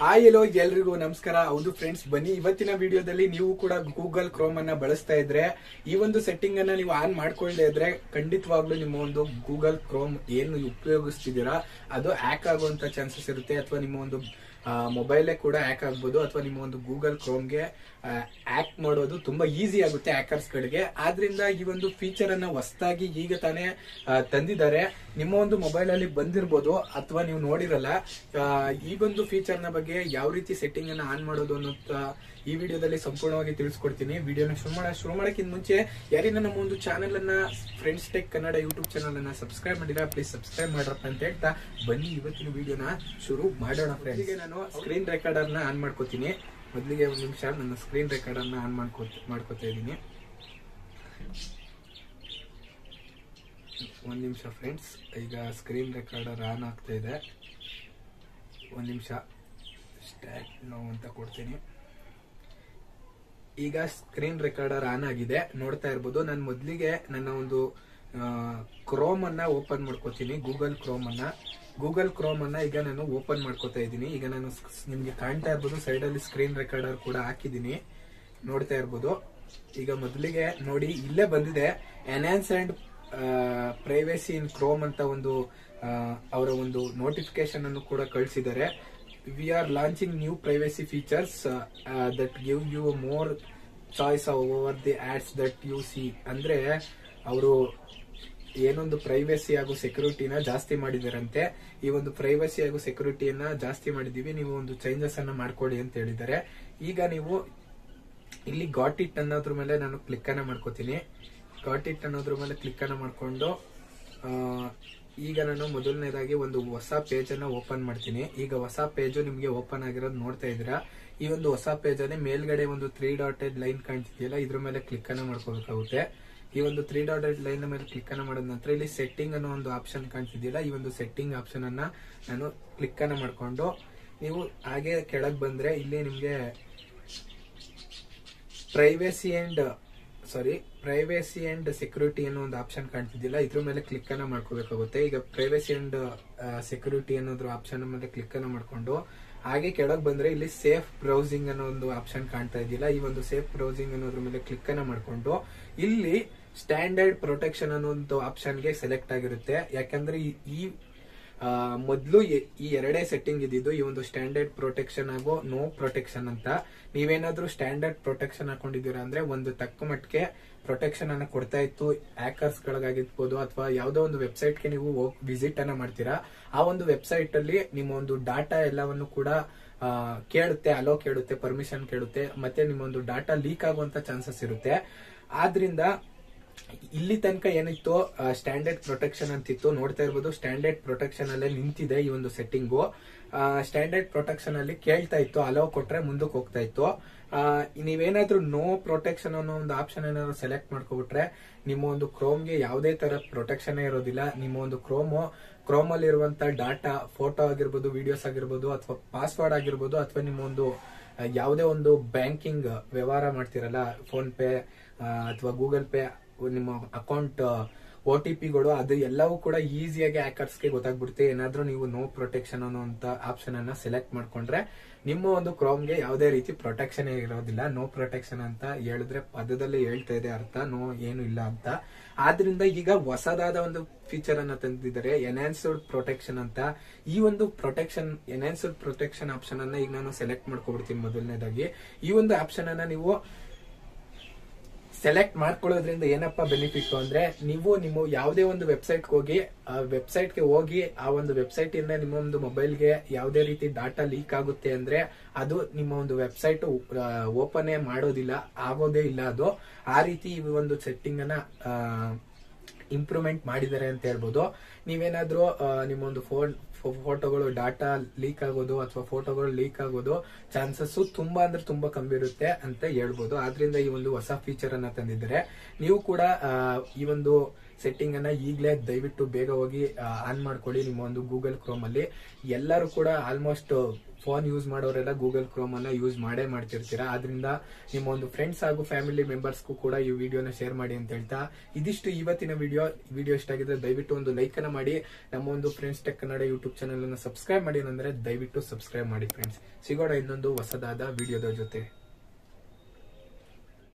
hi ಎಲ್ಲೋ ಎಲ್ರಿಗೂ ನಮಸ್ಕಾರ ಹೌದು ಫ್ರೆಂಡ್ಸ್ ಬನ್ನಿ ಇವತ್ತಿನ ವಿಡಿಯೋದಲ್ಲಿ ನೀವು ಕೂಡ ಗೂಗಲ್ ಕ್ರೋಮ್ ಅನ್ನ ಬಳಸ್ತಾ ಇದ್ರೆ ಈ ಒಂದು ಸೆಟ್ಟಿಂಗ್ ಅನ್ನ ನೀವು ಆನ್ ಮಾಡ್ಕೊಳ್ಳದೆ ಇದ್ರೆ ಖಂಡಿತವಾಗ್ಲೂ ನಿಮ್ಮ ಒಂದು ಗೂಗಲ್ ಕ್ರೋಮ್ ಏನು ಉಪಯೋಗಿಸ್ತಿದ್ದೀರಾ ಅದು ಹ್ಯಾಕ್ ಆಗುವಂತ ಚಾನ್ಸಸ್ ಇರುತ್ತೆ ಅಥವಾ ನಿಮ್ಮ ಒಂದು ಮೊಬೈಲೇ ಕೂಡ ಹ್ಯಾಕ್ ಆಗ್ಬೋದು ಅಥವಾ ನಿಮ್ಮ ಒಂದು ಗೂಗಲ್ ಕ್ರೋಮ್ಗೆ ಹ್ಯಾಕ್ ಮಾಡೋದು ತುಂಬಾ ಈಸಿ ಆಗುತ್ತೆ ಹ್ಯಾಕರ್ಸ್ ಗಳಿಗೆ ಆದ್ರಿಂದ ಈ ಒಂದು ಫೀಚರ್ ಅನ್ನ ಹೊಸದಾಗಿ ಈಗ ತಾನೇ ಆ, ತಂದಿದ್ದಾರೆ ನಿಮ್ಮ ಒಂದು ಮೊಬೈಲ್ ಅಲ್ಲಿ ಬಂದಿರ್ಬೋದು ಅಥವಾ ನೀವು ನೋಡಿರಲ್ಲ ಆ, ಈ ಒಂದು ಫೀಚರ್ ನ ಬಗ್ಗೆ ಯಾವ ರೀತಿ ಸೆಟ್ಟಿಂಗ್ ಅನ್ನ ಆನ್ ಮಾಡೋದು ಅನ್ನೋದ ಈ ವಿಡಿಯೋದಲ್ಲಿ ಸಂಪೂರ್ಣವಾಗಿ ತಿಳಿಸ್ಕೊಡ್ತೀನಿ ವಿಡಿಯೋನ ಶುರು ಮಾಡ ಶುರು ಮಾಡಕ್ಕಿಂತ ಮುಂಚೆ ಯಾರಿನ ನಮ್ಮ ಒಂದು ಚಾನೆಲ್ ಅನ್ನ friends tech Kannada YouTube channel ಅನ್ನ ಸಬ್ಸ್ಕ್ರೈಬ್ ಮಾಡಿಲ್ಲ ಪ್ಲೀಸ್ ಸಬ್ಸ್ಕ್ರೈಬ್ ಮಾಡ್ರಪ್ಪ ಅಂತ ಹೇಳ್ತಾ ಬನ್ನಿ ಇವತ್ತಿನ ವಿಡಿಯೋನ ಶುರು ಮಾಡೋಣ ಫ್ರೆಂಡ್ಸ್ ನಾನು ಸ್ಕ್ರೀನ್ ರೆಕಾರ್ಡರ್ ನ ಆನ್ ಮಾಡ್ಕೋತೀನಿ ಮೊದಲಿಗೆ ಒಂದು ನಿಮಿಷ ನನ್ನ ಸ್ಕ್ರೀನ್ ರೆಕಾರ್ಡರ್ ನ ಆನ್ ಮಾಡ್ಕೋ ಮಾಡ್ಕೋತಾ ಇದ್ದೀನಿ ಒಂದ್ ನಿಮಿಷ ಫ್ರೆಂಡ್ಸ್ ಈಗ ಸ್ಕ್ರೀನ್ ರೆಕಾರ್ಡರ್ ಆನ್ ಆಗ್ತಾ ಇದೆ ಒಂದ್ ನಿಮಿಷ ಸ್ಟಾರ್ಟ್ ನೋ ಅಂತ ಕೊಡ್ತೀನಿ ಈಗ ಸ್ಕ್ರೀನ್ ರೆಕಾರ್ಡರ್ ಆನ್ ಆಗಿದೆ ನೋಡ್ತಾ ಇರ್ಬೋದು ನಾನು ಮೊದಲಿಗೆ ನನ್ನ ಒಂದು ಕ್ರೋಮ್ ಅನ್ನ ಓಪನ್ ಮಾಡ್ಕೋತೀನಿ ಗೂಗಲ್ ಕ್ರೋಮ್ ಅನ್ನ ಗೂಗಲ್ ಕ್ರೋಮ್ ಅನ್ನ ಈಗ ನಾನು ಓಪನ್ ಮಾಡ್ಕೋತಾ ಇದ್ದೀನಿ ಈಗ ನಾನು ಸ್- ನಿಮ್ಗೆ ಕಾಣ್ತಾ ಇರ್ಬೋದು ಸೈಡ್ ಅಲ್ಲಿ ಸ್ಕ್ರೀನ್ ರೆಕಾರ್ಡರ್ ಕೂಡ ಹಾಕಿದ್ದೀನಿ ನೋಡ್ತಾ ಇರ್ಬೋದು ಈಗ ಮೊದಲಿಗೆ ನೋಡಿ ಇಲ್ಲೇ ಬಂದಿದೆ enhance and privacy in Chrome ಅಂತ ಒಂದು ಆ, ಅವರ ಒಂದು ನೋಟಿಫಿಕೇಶನ್ ಅನ್ನು ಕೂಡ ಕಳಿಸಿದ್ದಾರೆ we are launching new privacy features that give you more choice over the ads that you see ಅಂದ್ರೆ ಅವರು ಏನೊಂದು ಪ್ರೈವೇಸಿ ಹಾಗೂ ಸೆಕ್ಯೂರಿಟಿನ ಜಾಸ್ತಿ ಮಾಡಿದಾರಂತೆ ಈ ಒಂದು ಪ್ರೈವೇಸಿ ಹಾಗೂ ಸೆಕ್ಯೂರಿಟಿಯನ್ನ ಜಾಸ್ತಿ ಮಾಡಿದೀವಿ ನೀವು ಒಂದು ಚೇಂಜಸ್ ಅನ್ನ ಮಾಡ್ಕೊಳ್ಳಿ ಅಂತ ಹೇಳಿದ್ದಾರೆ ಈಗ ನೀವು ಇಲ್ಲಿ ಗಾಟ್ ಇಟ್ ಅನ್ನೋದ್ರ ಮೇಲೆ ನಾನು ಕ್ಲಿಕ್ ಅನ್ನ ಮಾಡ್ಕೋತೀನಿ ಗಾಟ್ ಇಟ್ ಅನ್ನೋದ್ರ ಮೇಲೆ ಕ್ಲಿಕ್ ಅನ್ನ ಮಾಡ್ಕೊಂಡು ಆ, ಈಗ ನಾನು ಮೊದಲನೇದಾಗಿ ಒಂದು ಹೊಸ ಪೇಜ್ ಅನ್ನ ಓಪನ್ ಮಾಡ್ತೀನಿ ಈಗ ಹೊಸ ಪೇಜ್ ನಿಮ್ಗೆ ಓಪನ್ ಆಗಿರೋದು ನೋಡ್ತಾ ಇದ್ದೀರಾ ಈ ಒಂದು ಹೊಸ ಪೇಜ್ ಅಲ್ಲಿ ಮೇಲ್ಗಡೆ ಒಂದು ತ್ರೀ ಡಾಟೆಡ್ ಲೈನ್ ಕಾಣ್ತಿದೆಯಲ್ಲ ಇದ್ರ ಮೇಲೆ ಕ್ಲಿಕ್ ಅನ್ನ ಮಾಡ್ಕೋಬೇಕಾಗುತ್ತೆ ಈ ಒಂದು ತ್ರೀ ಡಾಟೆಡ್ ಲೈನ್ ಮೇಲೆ ಕ್ಲಿಕ್ ಅನ್ನ ಮಾಡಿದ ನಂತರ ಇಲ್ಲಿ ಸೆಟ್ಟಿಂಗ್ ಅನ್ನೋ ಒಂದು ಆಪ್ಷನ್ ಕಾಣ್ತಿದೆಯಲ್ಲ ಈ ಒಂದು ಸೆಟ್ಟಿಂಗ್ ಆಪ್ಷನ್ ಅನ್ನ ನಾನು ಕ್ಲಿಕ್ ಅನ್ನ ಮಾಡ್ಕೊಂಡು ನೀವು ಹಾಗೆ ಕೆಳಗ್ ಬಂದ್ರೆ ಇಲ್ಲಿ ನಿಮ್ಗೆ privacy and sorry privacy and security ಅನ್ನೋ ಒಂದು ಆಪ್ಷನ್ ಕಾಣ್ತಿದ್ದಿಲ್ಲ ಇದ್ರ ಮೇಲೆ ಕ್ಲಿಕ್ ಅನ್ನ ಮಾಡ್ಕೋಬೇಕಾಗುತ್ತೆ ಈಗ ಪ್ರೈವೇಸಿ ಅಂಡ್ ಸೆಕ್ಯೂರಿಟಿ ಅನ್ನೋದ್ರ ಆಪ್ಷನ್ ಮೇಲೆ ಕ್ಲಿಕ್ ಅನ್ನ ಮಾಡ್ಕೊಂಡು ಹಾಗೆ ಕೆಳಗ್ ಬಂದ್ರೆ ಇಲ್ಲಿ ಸೇಫ್ ಬ್ರೌಸಿಂಗ್ ಅನ್ನೋ ಒಂದು ಆಪ್ಷನ್ ಕಾಣ್ತಾ ಇದೆಯಲ್ಲ ಈ ಒಂದು ಸೇಫ್ ಬ್ರೌಸಿಂಗ್ ಅನ್ನೋದ್ರ ಮೇಲೆ ಕ್ಲಿಕ್ ಅನ್ನ ಮಾಡ್ಕೊಂಡು ಇಲ್ಲಿ ಸ್ಟ್ಯಾಂಡರ್ಡ್ ಪ್ರೊಟೆಕ್ಷನ್ ಅನ್ನೋ ಒಂದು ಆಪ್ಷನ್ಗೆ ಸೆಲೆಕ್ಟ್ ಆಗಿರುತ್ತೆ ಯಾಕಂದ್ರೆ ಈ- ಈ ಆ, ಮೊದ್ಲು ಎ- ಈ ಎರಡೇ ಸೆಟ್ಟಿಂಗ್ ಇದ್ದಿದ್ದು ಈ ಒಂದು ಸ್ಟ್ಯಾಂಡರ್ಡ್ ಪ್ರೊಟೆಕ್ಷನ್ ಹಾಗೂ ನೋ ಪ್ರೊಟೆಕ್ಷನ್ ಅಂತ ನೀವೇನಾದ್ರೂ ಸ್ಟ್ಯಾಂಡರ್ಡ್ ಪ್ರೊಟೆಕ್ಷನ್ ಹಾಕೊಂಡಿದ್ದೀರಾ ಅಂದ್ರೆ ಒಂದು ತಕ್ಕ ಮಟ್ಟಿಗೆ ಪ್ರೊಟೆಕ್ಷನ್ ಅನ್ನ ಕೊಡ್ತಾ ಇತ್ತು ಹ್ಯಾಕರ್ಸ್ ಗಳಿಗಾಗಿರ್ಬೋದು ಅಥವಾ ಯಾವ್ದೋ ಒಂದು ವೆಬ್ಸೈಟ್ ಗೆ ನೀವು ಹೋಗಿ ವಿಸಿಟ್ ಅನ್ನ ಮಾಡ್ತೀರಾ ಆ ಒಂದು ವೆಬ್ಸೈಟ್ ಅಲ್ಲಿ ನಿಮ್ಮ ಒಂದು ಡಾಟಾ ಎಲ್ಲವನ್ನು ಕೂಡ ಆ, ಕೇಳುತ್ತೆ ಅಲೋ ಕೇಳುತ್ತೆ ಪರ್ಮಿಷನ್ ಕೇಳುತ್ತೆ ಮತ್ತೆ ನಿಮ್ಮ ಒಂದು ಡಾಟಾ ಲೀಕ್ ಆಗುವಂತ ಚಾನ್ಸಸ್ ಇರುತ್ತೆ ಆದ್ರಿಂದ ಇಲ್ಲಿ ತನಕ ಏನಿತ್ತು ಸ್ಟ್ಯಾಂಡರ್ಡ್ ಪ್ರೊಟೆಕ್ಷನ್ ಅಂತಿತ್ತು ನೋಡ್ತಾ ಇರ್ಬೋದು ಸ್ಟ್ಯಾಂಡರ್ಡ್ ಪ್ರೊಟೆಕ್ಷನ್ ಅಲ್ಲೇ ನಿಂತಿದೆ ಈ ಒಂದು ಸೆಟ್ಟಿಂಗು ಸ್ಟ್ಯಾಂಡರ್ಡ್ ಪ್ರೊಟೆಕ್ಷನ್ ಅಲ್ಲಿ ಕೇಳ್ತಾ ಇತ್ತು ಅಲೋ ಕೊಟ್ರೆ ಮುಂದಕ್ಕೆ ಹೋಗ್ತಾ ಇತ್ತು ಆ, ನೀವೇನಾದ್ರೂ ನೋ ಪ್ರೊಟೆಕ್ಷನ್ ಅನ್ನೋ ಒಂದು ಆಪ್ಷನ್ ಏನಾದ್ರು ಸೆಲೆಕ್ಟ್ ಮಾಡ್ಕೊಬಿಟ್ರೆ ನಿಮ್ಮ ಒಂದು ಕ್ರೋಮ್ಗೆ ಯಾವುದೇ ತರ ಪ್ರೊಟೆಕ್ಷನ್ ಇರೋದಿಲ್ಲ ನಿಮ್ಮ ಒಂದು ಕ್ರೋಮು ಕ್ರೋಮ್ ಅಲ್ಲಿ ಇರುವಂತ ಡಾಟಾ ಫೋಟೋ ಆಗಿರ್ಬೋದು ವಿಡಿಯೋಸ್ ಆಗಿರ್ಬೋದು ಅಥವಾ ಪಾಸ್ವರ್ಡ್ ಆಗಿರ್ಬೋದು ಅಥವಾ ನಿಮ್ಮ ಒಂದು ಆ, ಯಾವುದೇ ಒಂದು ಬ್ಯಾಂಕಿಂಗ್ ವ್ಯವಹಾರ ಮಾಡ್ತಿರಲ್ಲ ಫೋನ್ ಪೇ ಅಥವಾ ಗೂಗಲ್ ಪೇ ನಿಮ್ಮ ಅಕೌಂಟ್ ಒ ಟಿ ಪಿಗಳು ಅದು ಎಲ್ಲವೂ ಕೂಡ ಈಸಿಯಾಗಿ ಹ್ಯಾಕರ್ಸ್ಗೆ ಗೊತ್ತಾಗ್ಬಿಡುತ್ತೆ ಏನಾದ್ರೂ ನೀವು ನೋ ಪ್ರೊಟೆಕ್ಷನ್ ಅನ್ನೋಂತ ಆಪ್ಷನ್ ಅನ್ನ ಸೆಲೆಕ್ಟ್ ಮಾಡ್ಕೊಂಡ್ರೆ ನಿಮ್ಮ ಒಂದು ಕ್ರೋಮ್ಗೆ ಯಾವುದೇ ರೀತಿ ಪ್ರೊಟೆಕ್ಷನ್ ಇರೋದಿಲ್ಲ ನೋ ಪ್ರೊಟೆಕ್ಷನ್ ಅಂತ ಹೇಳಿದ್ರೆ ಪದದಲ್ಲೇ ಹೇಳ್ತಾ ಇದೆ ಅರ್ಥ ನೋ ಏನು ಇಲ್ಲ ಅಂತ ಆದ್ರಿಂದ ಈಗ ಹೊಸದಾದ ಒಂದು ಫೀಚರ್ ಅನ್ನ ತಂದಿದ್ದಾರೆ ಎನ್ಹಾನ್ಸ್ಡ್ ಪ್ರೊಟೆಕ್ಷನ್ ಅಂತ ಈ ಒಂದು ಪ್ರೊಟೆಕ್ಷನ್ ಎನ್ಹಾನ್ಸ್ಡ್ ಪ್ರೊಟೆಕ್ಷನ್ ಆಪ್ಷನ್ ಅನ್ನ ಈಗ ನಾನು ಸೆಲೆಕ್ಟ್ ಮಾಡ್ಕೊಬಿಡ್ತೀನಿ ಮೊದಲನೇದಾಗಿ ಈ ಒಂದು ಆಪ್ಷನ್ ಅನ್ನ ನೀವು ಸೆಲೆಕ್ಟ್ ಮಾಡ್ಕೊಳ್ಳೋದ್ರಿಂದ ಏನಪ್ಪ ಬೆನಿಫಿಟ್ ಅಂದ್ರೆ ನೀವು ನಿಮ್ಮ ಯಾವುದೇ ಒಂದು ವೆಬ್ಸೈಟ್ ಹೋಗಿ ಆ ವೆಬ್ಸೈಟ್ಗೆ ಹೋಗಿ ಆ ಒಂದು ವೆಬ್ಸೈಟ್ ಇಂದ ನಿಮ್ಮ ಒಂದು ಮೊಬೈಲ್ಗೆ ಯಾವುದೇ ರೀತಿ ಡಾಟಾ ಲೀಕ್ ಆಗುತ್ತೆ ಅಂದ್ರೆ ಅದು ನಿಮ್ಮ ಒಂದು ವೆಬ್ಸೈಟ್ ಓಪನ್ ಮಾಡೋದಿಲ್ಲ ಆಗೋದೇ ಇಲ್ಲ ಅದು ಆ ರೀತಿ ಈ ಒಂದು ಸೆಟ್ಟಿಂಗ್ ಅನ್ನ ಆ, ಇಂಪ್ರೂವ್ಮೆಂಟ್ ಮಾಡಿದ್ದಾರೆ ಅಂತ ಹೇಳ್ಬೋದು ನೀವೇನಾದ್ರೂ ಆ, ನಿಮ್ಮ ಒಂದು ಫೋನ್ ಫೋಟೋಗಳು ಡಾಟಾ ಲೀಕ್ ಆಗೋದು ಅಥವಾ ಫೋಟೋಗಳು ಲೀಕ್ ಆಗೋದು ಚಾನ್ಸಸ್ ತುಂಬಾ ಅಂದ್ರೆ ತುಂಬಾ ಕಮ್ಮಿ ಇರುತ್ತೆ ಅಂತ ಹೇಳ್ಬೋದು ಆದ್ರಿಂದ ಈ ಒಂದು ಹೊಸ ಫೀಚರ್ ಅನ್ನ ತಂದಿದ್ದಾರೆ ನೀವು ಕೂಡ ಆ, ಈ ಒಂದು ಸೆಟ್ಟಿಂಗ್ ಅನ್ನ ಈಗಲೇ ದಯವಿಟ್ಟು ಬೇಗ ಹೋಗಿ ಆನ್ ಮಾಡ್ಕೊಳ್ಳಿ ನಿಮ್ಮ ಒಂದು ಗೂಗಲ್ ಕ್ರೋಮ್ ಅಲ್ಲಿ ಎಲ್ಲರೂ ಕೂಡ ಆಲ್ಮೋಸ್ಟ್ ಫೋನ್ ಯೂಸ್ ಮಾಡೋರೆಲ್ಲ ಗೂಗಲ್ ಕ್ರೋಮ್ ಅನ್ನ ಯೂಸ್ ಮಾಡೇ ಮಾಡ್ತಿರ್ತೀರಾ ಆದ್ರಿಂದ ನಿಮ್ಮ ಒಂದು ಫ್ರೆಂಡ್ಸ್ ಹಾಗೂ ಫ್ಯಾಮಿಲಿ ಮೆಂಬರ್ಸ್ಗೂ ಕೂಡ ಈ ವಿಡಿಯೋನ ಶೇರ್ ಮಾಡಿ ಅಂತ ಹೇಳ್ತಾ ಇದಿಷ್ಟು ಇವತ್ತಿನ ವಿಡಿಯೋ ವಿಡಿಯೋ ಇಷ್ಟ ಆಗಿದ್ರೆ ದಯವಿಟ್ಟು ಒಂದು ಲೈಕ್ ಅನ್ನ ಮಾಡಿ ನಮ್ಮ ಒಂದು friends tech Kannada YouTube channel ಅನ್ನ ಸಬ್ಸ್ಕ್ರೈಬ್ ಮಾಡಿ ಅಂದ್ರೆ ದಯವಿಟ್ಟು ಸಬ್ಸ್ಕ್ರೈಬ್ ಮಾಡಿ ಫ್ರೆಂಡ್ಸ್ ಸಿಗೋಣ ಇನ್ನೊಂದು ಹೊಸದಾದ ವಿಡಿಯೋದ ಜೊತೆ